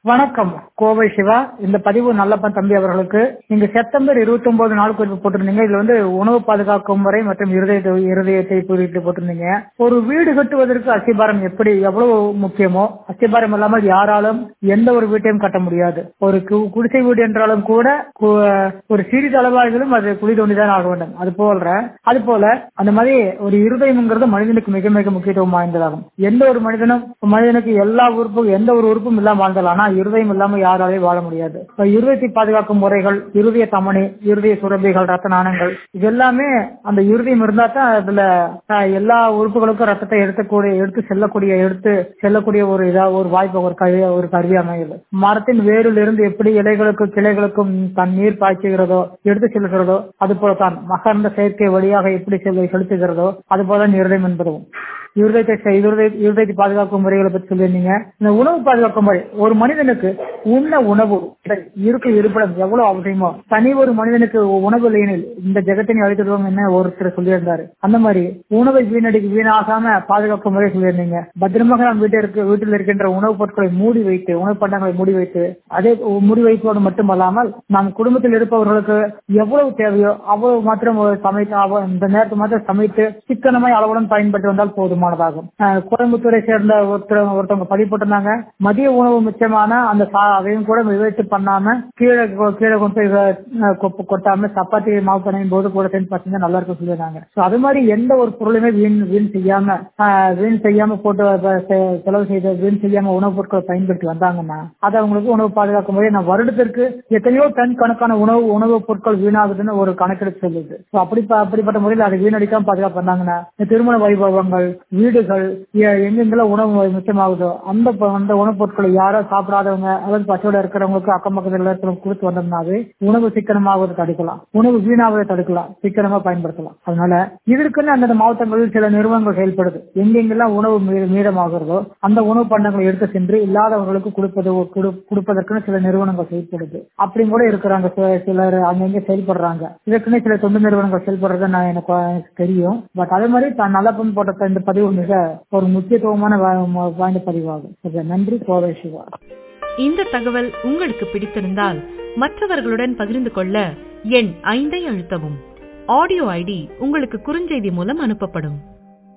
வணக்கம் கோவை சிவா இந்த பதிவு நல்லப்பன் தம்பி அவர்களுக்கு நீங்க செப்டம்பர் இருபத்தி ஒன்பது நாள் குறிப்பு போட்டிருந்தீங்க இதுல வந்து உணவு பாதுகாக்கும் முறை மற்றும் இருதயத்தை இருதயத்தை குறித்து போட்டிருந்தீங்க ஒரு வீடு கட்டுவதற்கு அஸ்திபாரம் எப்படி எவ்வளவு முக்கியமோ அஸ்திபாரம் இல்லாமல் யாராலும் எந்த ஒரு வீட்டையும் கட்ட முடியாது ஒரு கு- குடிசை வீடு என்றாலும் கூட கு- ஒரு சிறிதளவாகிலும் அது குழி தோண்டிதான் ஆக வேண்டும் அது போல அது போல அந்த மாதிரி ஒரு இருதயம்ங்கிறது மனிதனுக்கு மிக மிக முக்கியத்துவம் வாய்ந்ததாகும் எந்த ஒரு மனிதனும் மனிதனுக்கு எல்லா உறுப்பும் எந்த ஒரு உறுப்பும் இல்லாம வாழ்ந்தலாம் ஆனா இருதயம் இல்லாம யாராலையும் வாழ முடியாது இப்ப இருதயத்தை பாதுகாக்கும் முறைகள் இருதய தமனி இருதய சுரபிகள் ரத்த நாணங்கள் இது எல்லாமே அந்த இருதயம் இருந்தா தான் அதுல அஹ், எல்லா உறுப்புகளுக்கும் ரத்தத்தை எடுத்துக்கூடிய எடுத்து செல்லக்கூடிய எடுத்து செல்லக்கூடிய ஒரு இதா ஒரு வாய்ப்பு ஒரு கருவி ஒரு கருவி அமையுது மரத்தின் வேரில் இருந்து எப்படி இலைகளுக்கும் கிளைகளுக்கும் தன் நீர் பாய்ச்சுகிறதோ எடுத்து செல்கிறதோ அது போலதான் மகர்ந்த செயற்கை வழியாக எப்படி செல்ல செலுத்துகிறதோ அது போல இருதயம் என்பதும் இருதயத்தை செ- இருதய இருதயத்தை பாதுகாக்கும் முறைகளை பற்றி சொல்லியிருந்தீங்க இந்த உணவு பாதுகாக்கும் முறை ஒரு மனிதனுக்கு உண்ண உணவு இருக்க இருப்பிடம் எவ்வளவு அவசியமோ தனி ஒரு மனிதனுக்கு உணவு இல்லையெனில் இந்த ஜெகத்தினை அழித்துடுவாங்க என்ன ஒருத்தர் சொல்லியிருந்தாரு அந்த மாதிரி உணவை வீணடி வீணாகாம பாதுகாக்கும் முறை சொல்லியிருந்தீங்க பத்திரமாக நம் வீட்டிற்கு வீட்டில் இருக்கின்ற உணவுப் பொருட்களை மூடி வைத்து உணவு பண்டங்களை மூடி வைத்து அதே மூடி வைப்போடு மட்டுமல்லாமல் நம் குடும்பத்தில் இருப்பவர்களுக்கு எவ்வளவு தேவையோ அவ்வளவு மாத்திரம் ஒரு சமைத்து அவ- இந்த நேரத்தை மாத்திரம் சமைத்து சிக்கனமாய் அளவுடன் பயன்படுத்தி வந்தால் போதுமானதாகும் அஹ் கோயம்புத்தூரை சேர்ந்த ஒருத்தர் ஒருத்தவங்க பதிவு போட்டிருந்தாங்க மதிய உணவு மிச்சமான அந்த சா- அதையும் கூட விவேட்டு பண்ணாம கீழே கொ- கீழே கொண்டு போய் அஹ், கொப்பு கொட்டாம சப்பாத்தி மாவு பண்ணையும் போது கூட சேர்ந்து பார்த்தீங்கன்னா நல்லா இருக்கும் சொல்லியிருந்தாங்க So அது மாதிரி எந்த ஒரு பொருளுமே வீண் வீண் செய்யாம அஹ், வீண் செய்யாம போட்டு அஹ், செ- செலவு செய்து வீண் செய்யாம உணவுப் பொருட்களை பயன்படுத்தி வந்தாங்கன்னா அது அவங்களுக்கு உணவு பாதுகாக்கும் போது நான் வருடத்திற்கு எத்தனையோ டன் கணக்கான உணவு உணவுப் பொருட்கள் வீணாகுதுன்னு ஒரு கணக்கெடுப்பு சொல்லுது So அப்படி ப- அப்படிப்பட்ட முறையில் அதை வீணடிக்காம பாதுகாப்பு பண்ணாங்கன்னா இந்த திருமண வைபவங்கள் வீடுகள் எ- எங்கெங்கெல்லாம் உணவு மிச்சமாகுதோ அந்த ப- அந்த உணவுப் பொருட்களை யாரோ சாப்பிடாதவங்க அல்லது பச்சையோட இருக்கிறவங்களுக்கு அக்கம் பக்கத்துல இருக்கிறவங்க கொடுத்து வந்தோம்னாவே உணவு சிக்கனமாவதை தடுக்கலாம் உணவு வீணாவதை தடுக்கலாம் சிக்கனமா பயன்படுத்தலாம் அதனால இதற்குன்னு அந்தந்த மாவட்டங்களில் சில நிறுவனங்கள் செயல்படுது எங்கெங்கெல்லாம் உணவு மீ- மீதமாகிறதோ அந்த உணவு பண்டங்களை எடுத்து சென்று இல்லாதவர்களுக்கு கொடுப்பது கொடு- கொடுப்பதற்குன்னு சில நிறுவனங்கள் செயல்படுது அப்படியும் கூட இருக்கிறாங்க சில- சிலர் அங்கங்க செயல்படுறாங்க இதற்குன்னு சில தொண்டு நிறுவனங்கள் செயல்படுறது நான் எனக்கு எனக்கு தெரியும் பட் அதே மாதிரி தான் நல்லப்பன் போட்ட இந்த பதிவு மிக ஒரு முக்கியத்துவமான வா- வாய்ந்த பதிவாகும் Okay, நன்றி கோவை சிவா இந்த தகவல் உங்களுக்கு பிடித்திருந்தால் மற்றவர்களுடன் பகிர்ந்து கொள்ள எண் ஐந்தை அழுத்தவும் ஆடியோ ஐடி உங்களுக்கு குறுஞ்செய்தி மூலம் அனுப்பப்படும்